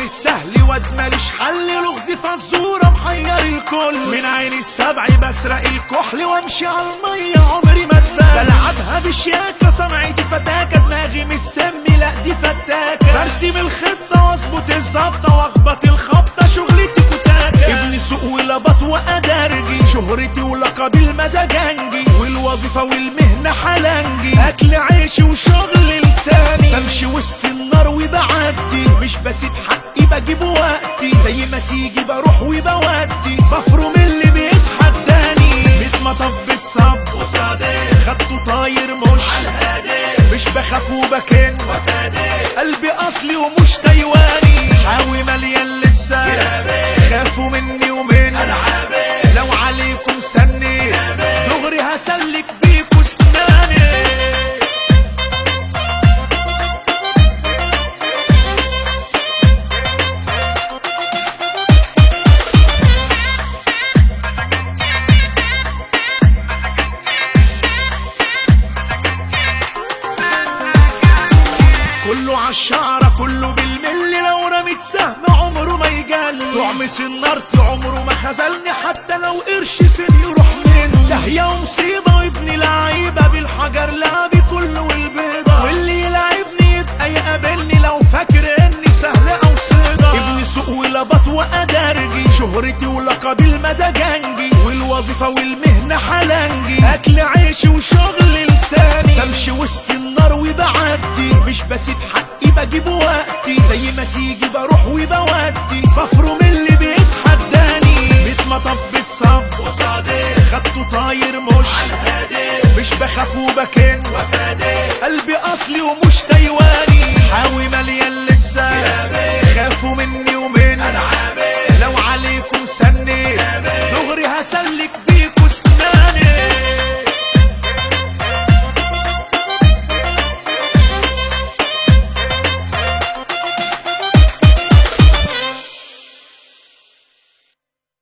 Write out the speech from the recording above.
مش سهل واد ماليش حل لغز فزورة محير الكل من عين السبع بسرق الكحل وامشي على المية عمري ما اتبال بلعبها بشياكة صنعتي فتاكة دماغي مش سمي لا دي فتاكة برسم الخطة واظبط الظبطة واخبط الخبطة شغلتي كتاكة ابن سوق ولبط وادرجي شهرتي ولقبي المزاجنجي والوظيفة والمهنة حلنجي اكل عيشي وشغل لساني بمشي وسط النار وبعدي مش بسيب حقي بجيب وقتي زي ما تيجي بروح وبودي بفرم اللي بيتحداني ميت مطب بتصب وصادق خدته طاير مش مش بخاف وبكن قلبي اصلي ومش تايواني حاوي مليان لسه خافوا مني ومن لو عليكم سني دغري هسلك بيكوا سناني كله عالشعرة كله بالملي لو رميت سهم عمره ما يجل طعمس النار عمره ما خذلني حتى لو قرش فين يروح من داهية ومصيبة وابني لعيبة بالحجر لعبي كله والبيضة واللي يلعبني يبقى يقابلني لو فاكر اني سهل او صيدة ابني سوق ولبط وادرجي شهرتي ولقبي المزاجنجي والوظيفة والمهنة حلنجي اكل عيشي وشغل لساني بمشي وسط النار وبعدي مش بسيب حقي بجيب وقتي زي ما تيجي بروح وبودي بفرم اللي بيتحداني بيت مطب بتصب وصادق خدته طاير مش مش بخاف وبكن قلبي اصلي ومش تايواني حاوي مليان لسه خافوا مني ومن لو عليكم سني دغري هسلك بيكوا سناني